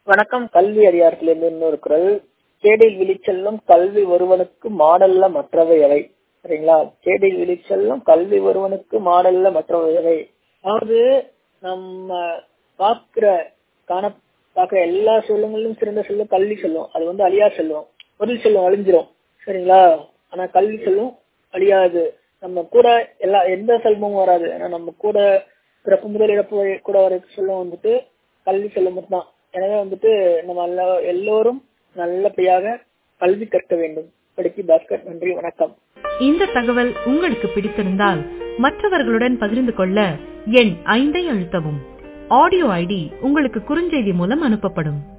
வணக்கம் கல்வி அதிகாரத்திலிருந்து இன்னொரு குரல் கேடில் விழிச்செல்லும் கல்வி ஒருவனுக்கு மாடல்ல மற்றவை எவை சரிங்களா கேடில் விழிச்செல்லும் கல்வி ஒருவனுக்கு மாடல்ல மற்றவை எவை அதாவது நம்ம பார்க்கிற காண பார்க்கிற எல்லா செல்வங்களிலும் சிறந்த செல்வம் கல்வி செல்வம் அது வந்து அழியா செல்வம் பொருள் செல்வம் அழிஞ்சிரும் சரிங்களா ஆனா கல்வி செல்வம் அழியாது நம்ம கூட எல்லா எந்த செல்வமும் வராது ஏன்னா நம்ம கூட பிறப்பு முதல் இறப்பு வரை கூட வரைக்கும் செல்வம் வந்துட்டு கல்வி செல்வம் மட்டும்தான் எனவே வந்துட்டு நம்ம எல்லா எல்லோரும் நல்லபடியாக கல்வி கற்க வேண்டும் படிக்கு பாஸ்கர் நன்றி வணக்கம் இந்த தகவல் உங்களுக்கு பிடித்திருந்தால் மற்றவர்களுடன் பகிர்ந்து கொள்ள எண் ஐந்தை அழுத்தவும் ஆடியோ ஐடி உங்களுக்கு குறுஞ்செய்தி மூலம் அனுப்பப்படும்